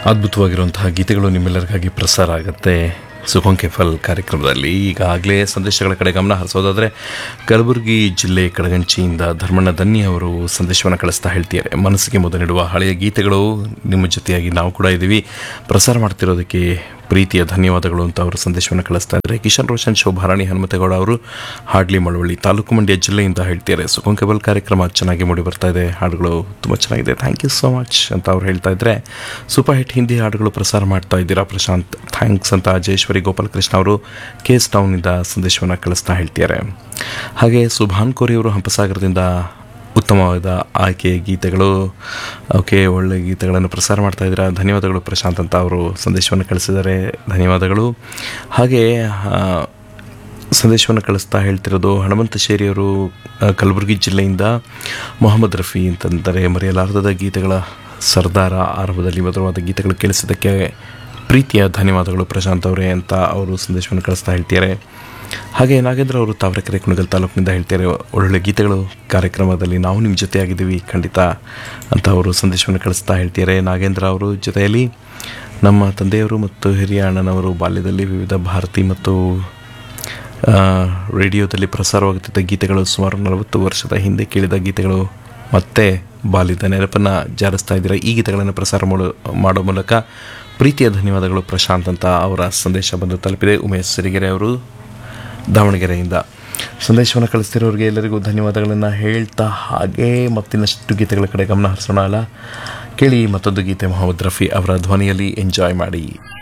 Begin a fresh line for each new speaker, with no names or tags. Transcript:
ಅದ್ಭುತವಾಗಿರುವಂತಹ ಗೀತೆಗಳು ನಿಮ್ಮೆಲ್ಲರಿಗಾಗಿ ಪ್ರಸಾರ ಆಗುತ್ತೆ ಸುಖಂಕೆ ಫಲ್ ಕಾರ್ಯಕ್ರಮದಲ್ಲಿ ಈಗಾಗಲೇ ಸಂದೇಶಗಳ ಕಡೆ ಗಮನ ಹರಿಸೋದಾದರೆ ಕಲಬುರಗಿ ಜಿಲ್ಲೆ ಕಡಗಂಚಿಯಿಂದ ಧರ್ಮಣ್ಣ ದನ್ನಿ ಅವರು ಸಂದೇಶವನ್ನು ಕಳಿಸ್ತಾ ಹೇಳ್ತಿದ್ದಾರೆ ಮನಸ್ಸಿಗೆ ಮುದ ನೀಡುವ ಹಳೆಯ ಗೀತೆಗಳು ನಿಮ್ಮ ಜೊತೆಯಾಗಿ ನಾವು ಕೂಡ ಇದ್ದೀವಿ ಪ್ರಸಾರ ಮಾಡ್ತಿರೋದಕ್ಕೆ ಪ್ರೀತಿಯ ಧನ್ಯವಾದಗಳು ಅಂತ ಅವರು ಸಂದೇಶವನ್ನು ಕಳಿಸ್ತಾ ಇದ್ದಾರೆ ಕಿಶನ್ ರೋಷನ್ ಶೋಭಾರಾಣಿ ಹನುಮತೇಗೌಡ ಅವರು ಹಾಡ್ಲಿ ಮಳವಳ್ಳಿ ತಾಲೂಕು ಮಂಡ್ಯ ಜಿಲ್ಲೆಯಿಂದ ಹೇಳ್ತಿದ್ದಾರೆ ಸುಖಂಕೆಬಲ್ ಕಾರ್ಯಕ್ರಮ ಚೆನ್ನಾಗಿ ಮೂಡಿ ಬರ್ತಾ ಇದೆ ಹಾಡುಗಳು ತುಂಬ ಚೆನ್ನಾಗಿದೆ ಥ್ಯಾಂಕ್ ಯು ಸೋ ಮಚ್ ಅಂತ ಅವ್ರು ಹೇಳ್ತಾ ಇದ್ದಾರೆ ಸೂಪರ್ ಹಿಟ್ ಹಿಂದಿ ಹಾಡುಗಳು ಪ್ರಸಾರ ಮಾಡ್ತಾ ಇದ್ದೀರಾ ಪ್ರಶಾಂತ್ ಥ್ಯಾಂಕ್ಸ್ ಅಂತ ಜಯೇಶ್ವರಿ ಗೋಪಾಲಕೃಷ್ಣ ಅವರು ಕೆ ಎಸ್ ಟೌನ್ನಿಂದ ಸಂದೇಶವನ್ನು ಕಳಿಸ್ತಾ ಹೇಳ್ತಿದ್ದಾರೆ ಹಾಗೆ ಸುಭಾನ್ ಕೋರಿ ಅವರು ಹಂಪಸಾಗರದಿಂದ ಉತ್ತಮವಾದ ಆಯ್ಕೆ ಗೀತೆಗಳು ಓಕೆ ಒಳ್ಳೆ ಗೀತೆಗಳನ್ನು ಪ್ರಸಾರ ಮಾಡ್ತಾ ಇದ್ದೀರಾ ಧನ್ಯವಾದಗಳು ಪ್ರಶಾಂತ್ ಅಂತ ಅವರು ಸಂದೇಶವನ್ನು ಕಳಿಸಿದ್ದಾರೆ ಧನ್ಯವಾದಗಳು ಹಾಗೆ ಆ, ಸಂದೇಶವನ್ನು ಕಳಿಸ್ತಾ ಹೇಳ್ತಿರೋದು ಹನುಮಂತ ಶೇರಿಯವರು ಆ, ಕಲಬುರಗಿ ಜಿಲ್ಲೆಯಿಂದ ಮೊಹಮ್ಮದ್ ರಫಿ ಅಂತಂದರೆ ಮರೆಯಲಾರದ ಗೀತೆಗಳ ಸರ್ದಾರ ಆರಂಭದಲ್ಲಿ ಮಧುರವಾದ ಗೀತೆಗಳು ಕೇಳಿಸಿದ್ದಕ್ಕೆ ಪ್ರೀತಿಯ ಧನ್ಯವಾದಗಳು ಪ್ರಶಾಂತ್ ಅವರೇ ಅಂತ ಅವರು ಸಂದೇಶವನ್ನು ಕಳಿಸ್ತಾ ಹೇಳ್ತಿದ್ದಾರೆ ಹಾಗೆ ನಾಗೇಂದ್ರ ಅವರು ತಾವರೆಕೆರೆ ಕುಣಗಲ್ ತಾಲೂಕಿನಿಂದ ಹೇಳ್ತಾರೆ ಒಳ್ಳೊಳ್ಳೆ ಗೀತೆಗಳು ಕಾರ್ಯಕ್ರಮದಲ್ಲಿ ನಾವು ನಿಮ್ಮ ಜೊತೆಯಾಗಿದ್ದೀವಿ ಖಂಡಿತ ಅಂತ ಅವರು ಸಂದೇಶವನ್ನು ಕಳಿಸ್ತಾ ಹೇಳ್ತಿದ್ದಾರೆ ನಾಗೇಂದ್ರ ಅವರು ಜೊತೆಯಲ್ಲಿ ನಮ್ಮ ತಂದೆಯವರು ಮತ್ತು ಹಿರಿಯ ಅಣ್ಣನವರು ಬಾಲ್ಯದಲ್ಲಿ ವಿವಿಧ ಭಾರತಿ ಮತ್ತು ಆ, ರೇಡಿಯೋದಲ್ಲಿ ಪ್ರಸಾರವಾಗುತ್ತಿದ್ದ ಗೀತೆಗಳು ಸುಮಾರು ನಲವತ್ತು ವರ್ಷದ ಹಿಂದೆ ಕೇಳಿದ ಗೀತೆಗಳು ಮತ್ತೆ ಬಾಲ್ಯದ ನೆನಪನ್ನು ಜಾರಿಸ್ತಾ ಇದ್ದೀರಾ ಈ ಗೀತೆಗಳನ್ನು ಪ್ರಸಾರ ಮಾಡೋ ಮಾಡೋ ಮೂಲಕ ಪ್ರೀತಿಯ ಧನ್ಯವಾದಗಳು ಪ್ರಶಾಂತ್ ಅಂತ ಅವರ ಸಂದೇಶ ಬಂದು ತಲುಪಿದೆ ಉಮೇಶ್ ಸಿರಿಗೆರೆ ಅವರು ದಾವಣಗೆರೆಯಿಂದ ಸಂದೇಶವನ್ನು ಕಳಿಸ್ತಿರೋರಿಗೆ ಎಲ್ಲರಿಗೂ ಧನ್ಯವಾದಗಳನ್ನು ಹೇಳ್ತಾ ಹಾಗೆ ಮತ್ತಿನ್ನಷ್ಟು ಗೀತೆಗಳ ಕಡೆ ಗಮನ ಹರಿಸೋಣ ಅಲ್ಲ ಕೇಳಿ ಮತ್ತೊಂದು ಗೀತೆ ಮೊಹಮ್ಮದ್ ರಫಿ ಅವರ ಧ್ವನಿಯಲ್ಲಿ ಎಂಜಾಯ್ ಮಾಡಿ